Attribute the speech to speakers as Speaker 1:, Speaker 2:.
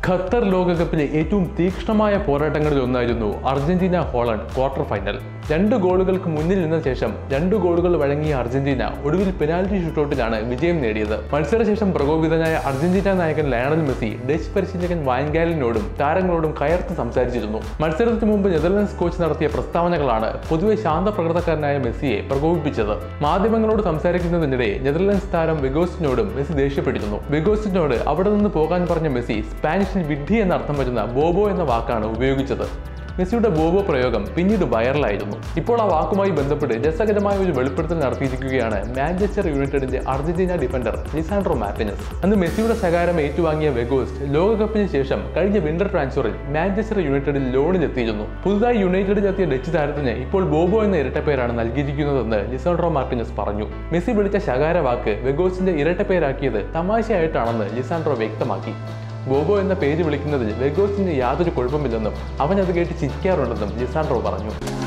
Speaker 1: Qatar ലോകകപ്പിലെ ഏറ്റവും തീക്ഷ്ണമായ പോരാട്ടങ്ങളിൽ ഒന്നായിരുന്നു അർജന്റീന ഹോളണ്ട് ക്വാർട്ടർ ഫൈനൽ രണ്ട് ഗോളുകൾക്ക് മുന്നിൽ നിന്ന ശേഷം രണ്ട് ഗോളുകൾ വഴങ്ങിയ അർജന്റീന ഒടുവിൽ പെനാൽറ്റി ഷൂട്ടൌട്ടിലാണ് വിജയം നേടിയത് മത്സരശേഷം പ്രകോപിതനായ അർജന്റീന നായകൻ ലയണൽ മെസ്സി ഡച്ച് പരിശീലകൻ വാൻഗാലിനോടും താരങ്ങളോടും കയർത്ത് സംസാരിച്ചിരുന്നു മത്സരത്തിന് മുമ്പ് നെതർലൻഡ്സ് കോച്ച് നടത്തിയ പ്രസ്താവനകളാണ് പൊതുവെ ശാന്തപ്രകൃതക്കാരനായ മെസ്സിയെ പ്രകോപിപ്പിച്ചത് മാധ്യമങ്ങളോട് സംസാരിക്കുന്നതിനിടെ നെതർലൻഡ്സ് താരം വെഗോസിനോടും മെസ്സി ദേഷ്യപ്പെട്ടിരുന്നു വെഗോസിനോട് അവിടെ നിന്ന് പോകാൻ പറഞ്ഞ മെസ്സി സ്പാനിഷിൽ വിഡ്ഢി എന്ന അർത്ഥം വരുന്ന ബോബോ എന്ന വാക്കാണ് ഉപയോഗിച്ചത് മെസ്സിയുടെ ബോബോ പ്രയോഗം പിന്നീട് വൈറലായിരുന്നു ഇപ്പോൾ ആ വാക്കുമായി ബന്ധപ്പെട്ട് രസകരമായ ഒരു വെളിപ്പെടുത്തൽ നടത്തിയിരിക്കുകയാണ് മാഞ്ചസ്റ്റർ യുണൈറ്റഡിന്റെ അർജന്റീന ഡിഫൻഡർ ലിസാൻഡ്രോ മാർട്ടിനസ് അന്ന് മെസ്സിയുടെ സഹാരം ഏറ്റുവാങ്ങിയ വെഗോസ്റ്റ് ലോകകപ്പിന് ശേഷം കഴിഞ്ഞ വിന്റർ ട്രാൻസ്ഫറിൽ മാഞ്ചസ്റ്റർ യുണൈറ്റഡിൽ ലോണിലെത്തിയിരുന്നു പുതുതായി യുണൈറ്റഡിലെത്തിയ ഡച്ച് താരത്തിന് ഇപ്പോൾ ബോബോ എന്ന ഇരട്ടപ്പേരാണ് നൽകിയിരിക്കുന്നതെന്ന് ലിസാൻഡ്രോ മാർട്ടിനസ് പറഞ്ഞു മെസ്സി വിളിച്ച ശകാര വാക്ക് വെഗോസിന്റെ ഇരട്ടപ്പേരാക്കിയത് തമാശയായിട്ടാണെന്ന് ലിസാൻഡ്രോ വ്യക്തമാക്കി ബോബോ എന്ന പേര് വിളിക്കുന്നതിൽ വെഗോസിന് യാതൊരു കുഴപ്പമില്ലെന്നും അവൻ അത് കേട്ട് ചിരിക്കാറുണ്ടെന്നും ലിസാൻഡ്രോ പറഞ്ഞു